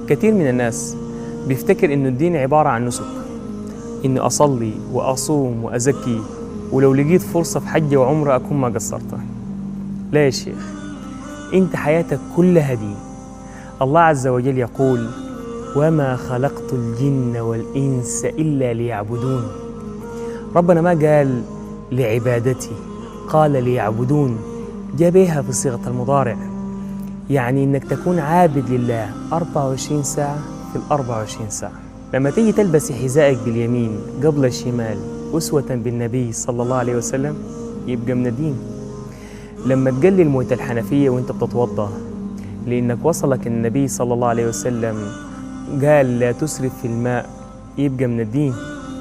كثير من الناس بيفتكر إنه الدين عبارة عن نسك إني أصلي وأصوم وأزكي ولو لقيت فرصة في حج وعمرة أكون ما قصرت لا يا شيخ أنت حياتك كلها دين الله عز وجل يقول وما خلقت الجن والإنس إلا ليعبدون ربنا ما قال لعبادتي قال ليعبدون جابيها في صيغة المضارع يعني إنك تكون عابد لله 24 ساعة في ال 24 ساعة لما تيجي تلبس حذائك باليمين قبل الشمال أسوة بالنبي صلى الله عليه وسلم يبقى من الدين لما تقلل موية الحنفية وانت بتتوضا لأنك وصلك النبي صلى الله عليه وسلم قال لا تسرف في الماء يبقى من الدين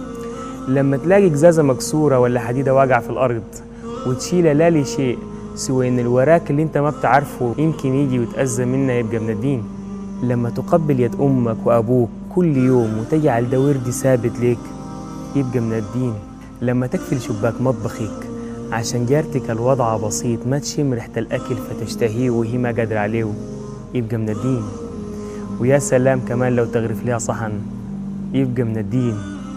لما تلاقي قزازة مكسورة ولا حديدة واقعة في الأرض وتشيلها لا لشيء سوى إن الوراك اللي أنت ما بتعرفه يمكن يجي ويتأذى منها يبقى من الدين لما تقبل يد أمك وأبوك كل يوم وتجعل ده ورد ثابت ليك يبقى من الدين لما تقفل شباك مطبخك عشان جارتك الوضع بسيط ما تشم ريحة الأكل فتشتهيه وهي ما قادرة عليه يبقى من الدين ويا سلام كمان لو تغرف لها صحن يبقى من الدين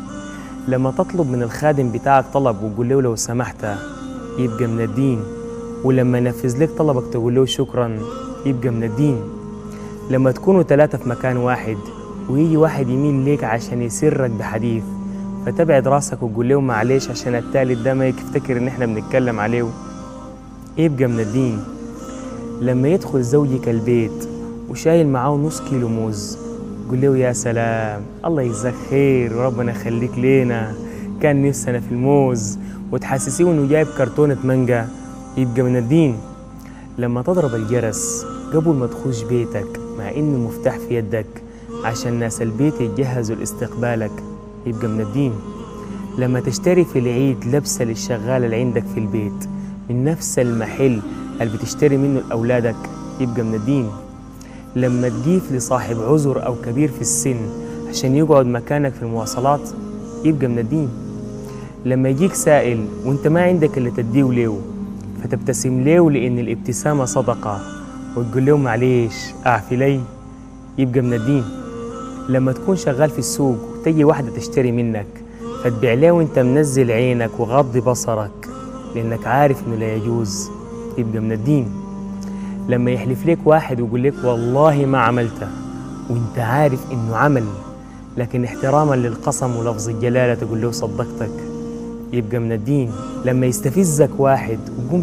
لما تطلب من الخادم بتاعك طلب وتقول له لو سمحت يبقى من الدين ولما ينفذ لك طلبك تقول له شكرا يبقى من الدين لما تكونوا ثلاثة في مكان واحد ويجي واحد يميل ليك عشان يسرك بحديث فتبعد راسك وتقول له معلش عشان التالت ده ما يفتكر ان احنا بنتكلم عليه يبقى من الدين لما يدخل زوجك البيت وشايل معاه نص كيلو موز قول له يا سلام الله يجزاك خير وربنا يخليك لينا كان نفسنا في الموز وتحسسيه انه جايب كرتونة مانجا يبقى من الدين لما تضرب الجرس قبل ما تخش بيتك مع ان المفتاح في يدك عشان ناس البيت يتجهزوا لاستقبالك يبقى من الدين لما تشتري في العيد لبسة للشغال اللي عندك في البيت من نفس المحل اللي بتشتري منه لأولادك يبقى من الدين لما تجيف لصاحب عذر أو كبير في السن عشان يقعد مكانك في المواصلات يبقى من الدين لما يجيك سائل وانت ما عندك اللي تديه له فتبتسم له لأن الابتسامة صدقة وتقول له معليش أعفي لي يبقى من الدين لما تكون شغال في السوق وتجي واحدة تشتري منك فتبيع له وانت منزل عينك وغض بصرك لأنك عارف إنه لا يجوز يبقى من الدين لما يحلف لك واحد ويقول لك والله ما عملته وانت عارف إنه عمل لكن احتراما للقسم ولفظ الجلالة تقول له صدقتك يبقى من الدين لما يستفزك واحد وقوم